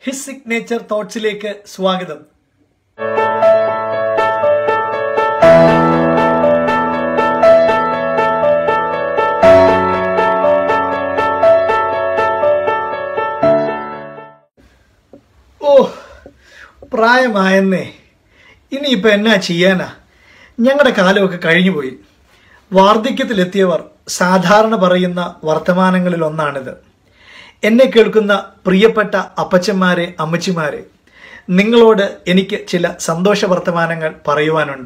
his signature തോട്ട്സിലേക്ക് സ്വാഗതം ഓ പ്രായമായെന്നേ ഇനിയിപ്പോൾ എന്നാ ചെയ്യാനാ ഞങ്ങളുടെ കാലമൊക്കെ കഴിഞ്ഞുപോയി വാർദ്ധക്യത്തിലെത്തിയവർ സാധാരണ പറയുന്ന വർത്തമാനങ്ങളിൽ ഒന്നാണിത് എന്നെ കേൾക്കുന്ന പ്രിയപ്പെട്ട അപ്പച്ചന്മാരെ അമ്മച്ചിമാരെ നിങ്ങളോട് എനിക്ക് ചില സന്തോഷ വർത്തമാനങ്ങൾ പറയുവാനുണ്ട്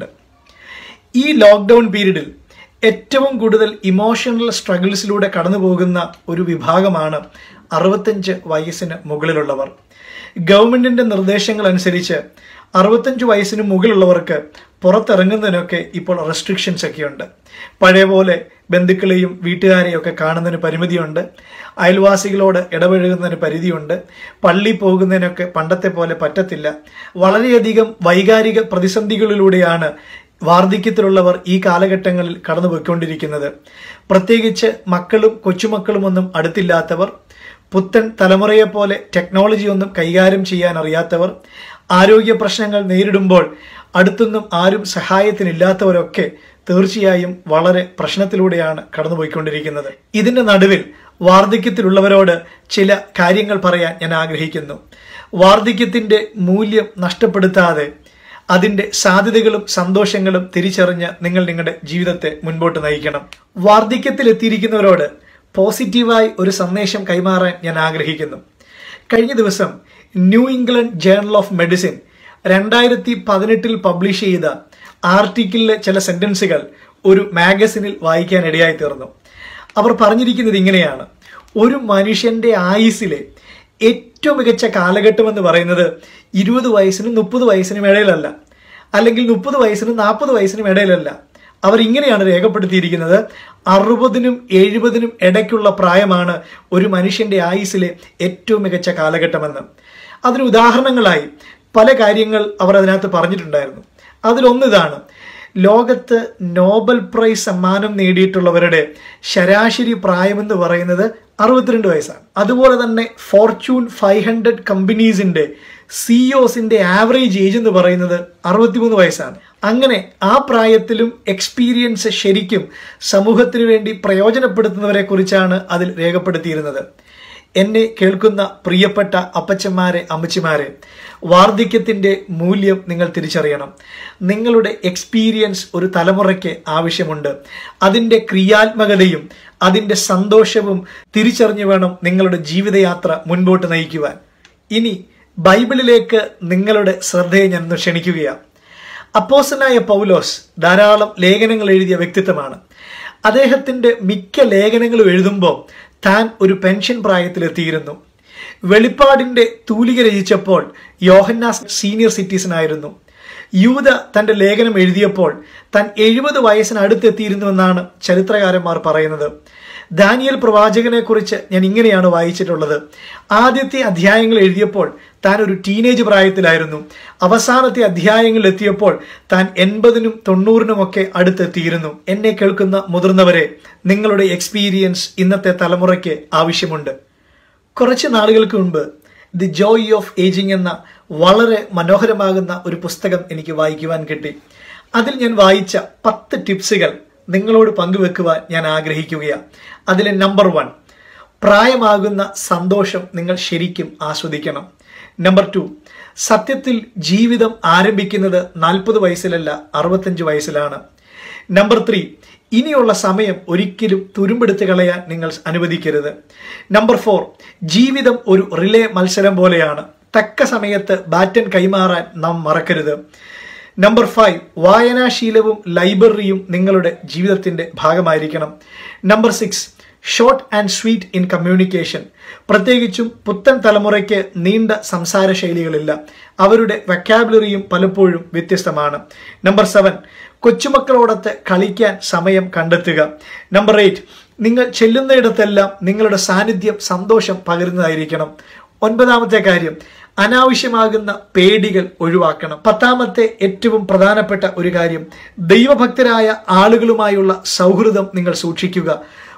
ഈ ലോക്ക്ഡൗൺ പീരീഡിൽ ഏറ്റവും കൂടുതൽ ഇമോഷണൽ സ്ട്രഗിൾസിലൂടെ കടന്നു പോകുന്ന ഒരു വിഭാഗമാണ് അറുപത്തഞ്ച് വയസ്സിന് മുകളിലുള്ളവർ ഗവൺമെന്റിന്റെ നിർദ്ദേശങ്ങൾ അനുസരിച്ച് അറുപത്തഞ്ച് വയസ്സിന് മുകളിലുള്ളവർക്ക് പുറത്തിറങ്ങുന്നതിനൊക്കെ ഇപ്പോൾ റെസ്ട്രിക്ഷൻസ് ഒക്കെ ഉണ്ട് പഴയ പോലെ ബന്ധുക്കളെയും വീട്ടുകാരെയും ഒക്കെ കാണുന്നതിന് പരിമിതിയുണ്ട് അയൽവാസികളോട് ഇടപഴകുന്നതിന് പരിധിയുണ്ട് പള്ളി പോകുന്നതിനൊക്കെ പണ്ടത്തെ പോലെ പറ്റത്തില്ല വളരെയധികം വൈകാരിക പ്രതിസന്ധികളിലൂടെയാണ് വാർദ്ധക്യത്തിലുള്ളവർ ഈ കാലഘട്ടങ്ങളിൽ കടന്നുപോയിക്കൊണ്ടിരിക്കുന്നത് പ്രത്യേകിച്ച് മക്കളും കൊച്ചുമക്കളും ഒന്നും അടുത്തില്ലാത്തവർ പുത്തൻ തലമുറയെപ്പോലെ ടെക്നോളജി ഒന്നും കൈകാര്യം ചെയ്യാൻ അറിയാത്തവർ ആരോഗ്യ പ്രശ്നങ്ങൾ നേരിടുമ്പോൾ അടുത്തൊന്നും ആരും സഹായത്തിനില്ലാത്തവരൊക്കെ തീർച്ചയായും വളരെ പ്രശ്നത്തിലൂടെയാണ് കടന്നുപോയിക്കൊണ്ടിരിക്കുന്നത് ഇതിന്റെ നടുവിൽ വാർദ്ധക്യത്തിലുള്ളവരോട് ചില കാര്യങ്ങൾ പറയാൻ ഞാൻ ആഗ്രഹിക്കുന്നു വാർദ്ധക്യത്തിന്റെ മൂല്യം നഷ്ടപ്പെടുത്താതെ അതിന്റെ സാധ്യതകളും സന്തോഷങ്ങളും തിരിച്ചറിഞ്ഞ് നിങ്ങൾ നിങ്ങളുടെ ജീവിതത്തെ മുൻപോട്ട് നയിക്കണം വാർദ്ധക്യത്തിൽ എത്തിയിരിക്കുന്നവരോട് പോസിറ്റീവായി ഒരു സന്ദേശം കൈമാറാൻ ഞാൻ ആഗ്രഹിക്കുന്നു കഴിഞ്ഞ ദിവസം New England journal of medicine രണ്ടായിരത്തി പതിനെട്ടിൽ പബ്ലിഷ് ചെയ്ത ആർട്ടിക്കിളിലെ ചില സെന്റൻസുകൾ ഒരു മാഗസിനിൽ വായിക്കാൻ ഇടയായി തീർന്നു അവർ പറഞ്ഞിരിക്കുന്നത് ഇങ്ങനെയാണ് ഒരു മനുഷ്യന്റെ ആയുസ്സിലെ ഏറ്റവും മികച്ച കാലഘട്ടം എന്ന് പറയുന്നത് ഇരുപത് വയസ്സിനും മുപ്പത് വയസ്സിനും ഇടയിലല്ല അല്ലെങ്കിൽ മുപ്പത് വയസ്സിനും നാൽപ്പത് വയസ്സിനും ഇടയിലല്ല അവർ ഇങ്ങനെയാണ് രേഖപ്പെടുത്തിയിരിക്കുന്നത് അറുപതിനും എഴുപതിനും ഇടയ്ക്കുള്ള പ്രായമാണ് ഒരു മനുഷ്യന്റെ ആയുസ്സിലെ ഏറ്റവും മികച്ച കാലഘട്ടമെന്ന് അതിന് ഉദാഹരണങ്ങളായി പല കാര്യങ്ങൾ അവർ അതിനകത്ത് പറഞ്ഞിട്ടുണ്ടായിരുന്നു അതിലൊന്ന് ഇതാണ് ലോകത്ത് നോബൽ പ്രൈസ് സമ്മാനം നേടിയിട്ടുള്ളവരുടെ ശരാശരി പ്രായമെന്ന് പറയുന്നത് അറുപത്തിരണ്ട് വയസ്സാണ് അതുപോലെ തന്നെ ഫോർച്യൂൺ ഫൈവ് ഹൺഡ്രഡ് കമ്പനീസിന്റെ സിഇഒസിന്റെ ആവറേജ് ഏജ് എന്ന് പറയുന്നത് അറുപത്തിമൂന്ന് വയസ്സാണ് അങ്ങനെ ആ പ്രായത്തിലും എക്സ്പീരിയൻസ് ശരിക്കും സമൂഹത്തിന് വേണ്ടി പ്രയോജനപ്പെടുത്തുന്നവരെ കുറിച്ചാണ് അതിൽ രേഖപ്പെടുത്തിയിരുന്നത് എന്നെ കേൾക്കുന്ന പ്രിയപ്പെട്ട അപ്പച്ചന്മാരെ അമ്മച്ചിമാരെ വാർദ്ധക്യത്തിന്റെ മൂല്യം നിങ്ങൾ തിരിച്ചറിയണം നിങ്ങളുടെ എക്സ്പീരിയൻസ് ഒരു തലമുറയ്ക്ക് ആവശ്യമുണ്ട് അതിന്റെ ക്രിയാത്മകതയും അതിന്റെ സന്തോഷവും തിരിച്ചറിഞ്ഞു വേണം നിങ്ങളുടെ ജീവിതയാത്ര മുൻപോട്ട് നയിക്കുവാൻ ഇനി ബൈബിളിലേക്ക് നിങ്ങളുടെ ശ്രദ്ധയെ ഞാൻ ഒന്ന് ക്ഷണിക്കുകയാണ് അപ്പോസനായ പൗലോസ് ധാരാളം ലേഖനങ്ങൾ എഴുതിയ വ്യക്തിത്വമാണ് അദ്ദേഹത്തിന്റെ മിക്ക ലേഖനങ്ങളും എഴുതുമ്പോൾ താൻ ഒരു പെൻഷൻ പ്രായത്തിലെത്തിയിരുന്നു വെളിപ്പാടിന്റെ തൂലിക രചിച്ചപ്പോൾ യോഹന്നാസ് സീനിയർ സിറ്റിസൺ ആയിരുന്നു യൂത തന്റെ ലേഖനം എഴുതിയപ്പോൾ താൻ എഴുപത് വയസ്സിന് അടുത്തെത്തിയിരുന്നുവെന്നാണ് ചരിത്രകാരന്മാർ പറയുന്നത് ദാനിയൽ പ്രവാചകനെ കുറിച്ച് ഞാൻ ഇങ്ങനെയാണ് വായിച്ചിട്ടുള്ളത് ആദ്യത്തെ അധ്യായങ്ങൾ എഴുതിയപ്പോൾ താൻ ഒരു ടീനേജ് പ്രായത്തിലായിരുന്നു അവസാനത്തെ അധ്യായങ്ങളിൽ എത്തിയപ്പോൾ താൻ എൺപതിനും തൊണ്ണൂറിനുമൊക്കെ അടുത്തെത്തിയിരുന്നു എന്നെ കേൾക്കുന്ന മുതിർന്നവരെ നിങ്ങളുടെ എക്സ്പീരിയൻസ് ഇന്നത്തെ തലമുറയ്ക്ക് ആവശ്യമുണ്ട് കുറച്ച് നാളുകൾക്ക് മുൻപ് ദി ജോയ് ഓഫ് ഏജിങ് എന്ന വളരെ മനോഹരമാകുന്ന ഒരു പുസ്തകം എനിക്ക് വായിക്കുവാൻ കിട്ടി അതിൽ ഞാൻ വായിച്ച പത്ത് ടിപ്സുകൾ നിങ്ങളോട് പങ്കുവെക്കുവാൻ ഞാൻ ആഗ്രഹിക്കുകയാണ് അതിലെ നമ്പർ വൺ പ്രായമാകുന്ന സന്തോഷം നിങ്ങൾ ശരിക്കും ആസ്വദിക്കണം നമ്പർ ടു സത്യത്തിൽ ജീവിതം ആരംഭിക്കുന്നത് നാൽപ്പത് വയസ്സിലല്ല അറുപത്തഞ്ച് വയസ്സിലാണ് നമ്പർ ത്രീ ഇനിയുള്ള സമയം ഒരിക്കലും തുരുമ്പെടുത്ത് കളയാൻ നിങ്ങൾ അനുവദിക്കരുത് നമ്പർ ഫോർ ജീവിതം ഒരു റിലേ മത്സരം പോലെയാണ് തക്ക സമയത്ത് ബാറ്റൻ കൈമാറാൻ നാം മറക്കരുത് നമ്പർ ഫൈവ് വായനാശീലവും ലൈബ്രറിയും നിങ്ങളുടെ ജീവിതത്തിന്റെ ഭാഗമായിരിക്കണം number six short and sweet in communication പ്രത്യേകിച്ചും പുത്തൻ തലമുറയ്ക്ക് നീണ്ട സംസാര ശൈലികളില്ല അവരുടെ വെക്കാബുലറിയും പലപ്പോഴും വ്യത്യസ്തമാണ് നമ്പർ സെവൻ കൊച്ചുമക്കളോടൊത്ത് കളിക്കാൻ സമയം കണ്ടെത്തുക നമ്പർ എയ്റ്റ് നിങ്ങൾ ചെല്ലുന്നയിടത്തെല്ലാം നിങ്ങളുടെ സാന്നിധ്യം സന്തോഷം പകരുന്നതായിരിക്കണം ഒൻപതാമത്തെ കാര്യം അനാവശ്യമാകുന്ന പേടികൾ ഒഴിവാക്കണം പത്താമത്തെ ഏറ്റവും പ്രധാനപ്പെട്ട ഒരു കാര്യം ദൈവഭക്തരായ ആളുകളുമായുള്ള സൗഹൃദം നിങ്ങൾ സൂക്ഷിക്കുക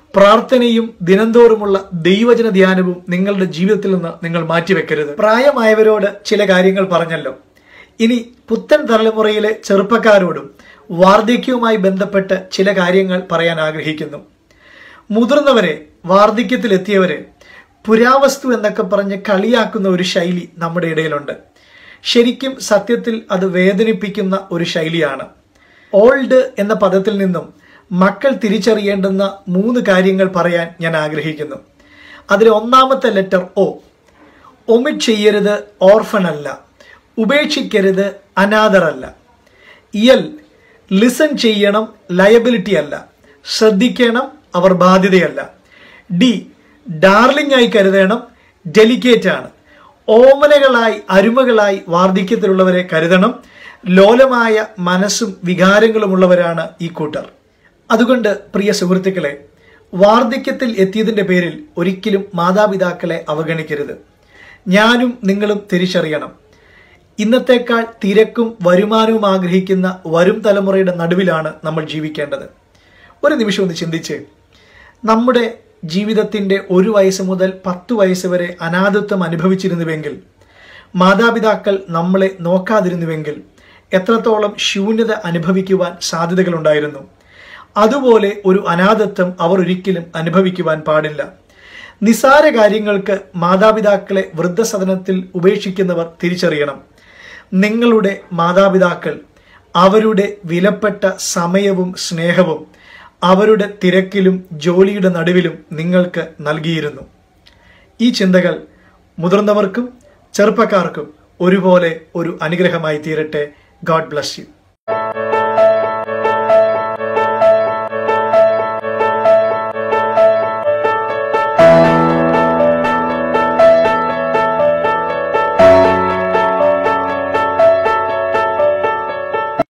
പ്രാർത്ഥനയും ദിനംതോറുമുള്ള ദൈവജന ധ്യാനവും നിങ്ങളുടെ ജീവിതത്തിൽ നിന്ന് നിങ്ങൾ മാറ്റിവെക്കരുത് പ്രായമായവരോട് ചില കാര്യങ്ങൾ പറഞ്ഞല്ലോ ഇനി പുത്തൻ തലമുറയിലെ ചെറുപ്പക്കാരോടും വാർദ്ധക്യവുമായി ബന്ധപ്പെട്ട് ചില കാര്യങ്ങൾ പറയാൻ ആഗ്രഹിക്കുന്നു മുതിർന്നവരെ വാർദ്ധക്യത്തിലെത്തിയവരെ പുരാവസ്തു എന്നൊക്കെ പറഞ്ഞ് കളിയാക്കുന്ന ഒരു ശൈലി നമ്മുടെ ഇടയിലുണ്ട് ശരിക്കും സത്യത്തിൽ അത് വേദനിപ്പിക്കുന്ന ഒരു ശൈലിയാണ് ഓൾഡ് എന്ന പദത്തിൽ നിന്നും മക്കൾ തിരിച്ചറിയേണ്ടുന്ന മൂന്ന് കാര്യങ്ങൾ പറയാൻ ഞാൻ ആഗ്രഹിക്കുന്നു അതിൽ ഒന്നാമത്തെ ലെറ്റർ ഒ ഒമിറ്റ് ചെയ്യരുത് ഓർഫൻ അല്ല ഉപേക്ഷിക്കരുത് അനാഥറല്ല ഇയൽ ലിസൺ ചെയ്യണം ലയബിലിറ്റി അല്ല ശ്രദ്ധിക്കണം അവർ ബാധ്യതയല്ല ഡി ഡാർലിംഗ് ആയി കരുതണം ഡെലിക്കേറ്റ് ആണ് ഓമനകളായി അരുമകളായി വാർദ്ധക്യത്തിലുള്ളവരെ കരുതണം ലോലമായ മനസ്സും വികാരങ്ങളുമുള്ളവരാണ് ഈ കൂട്ടർ അതുകൊണ്ട് പ്രിയ സുഹൃത്തുക്കളെ വാർദ്ധക്യത്തിൽ എത്തിയതിന്റെ പേരിൽ ഒരിക്കലും മാതാപിതാക്കളെ അവഗണിക്കരുത് ഞാനും നിങ്ങളും തിരിച്ചറിയണം ഇന്നത്തേക്കാൾ തിരക്കും വരുമാനവും ആഗ്രഹിക്കുന്ന വരും തലമുറയുടെ നടുവിലാണ് നമ്മൾ ജീവിക്കേണ്ടത് ഒരു നിമിഷം ഒന്ന് ചിന്തിച്ച് നമ്മുടെ ജീവിതത്തിൻ്റെ ഒരു വയസ്സ് മുതൽ പത്ത് വയസ്സ് വരെ അനാഥത്വം അനുഭവിച്ചിരുന്നുവെങ്കിൽ മാതാപിതാക്കൾ നമ്മളെ നോക്കാതിരുന്നുവെങ്കിൽ എത്രത്തോളം ശൂന്യത അനുഭവിക്കുവാൻ സാധ്യതകളുണ്ടായിരുന്നു അതുപോലെ ഒരു അനാഥത്വം അവർ ഒരിക്കലും അനുഭവിക്കുവാൻ പാടില്ല നിസാര കാര്യങ്ങൾക്ക് മാതാപിതാക്കളെ വൃദ്ധസദനത്തിൽ ഉപേക്ഷിക്കുന്നവർ തിരിച്ചറിയണം നിങ്ങളുടെ മാതാപിതാക്കൾ അവരുടെ വിലപ്പെട്ട സമയവും സ്നേഹവും അവരുടെ തിരക്കിലും ജോലിയുടെ നടുവിലും നിങ്ങൾക്ക് നൽകിയിരുന്നു ഈ ചിന്തകൾ മുതിർന്നവർക്കും ചെറുപ്പക്കാർക്കും ഒരുപോലെ ഒരു അനുഗ്രഹമായി തീരട്ടെ ഗോഡ് ബ്ലസ് യു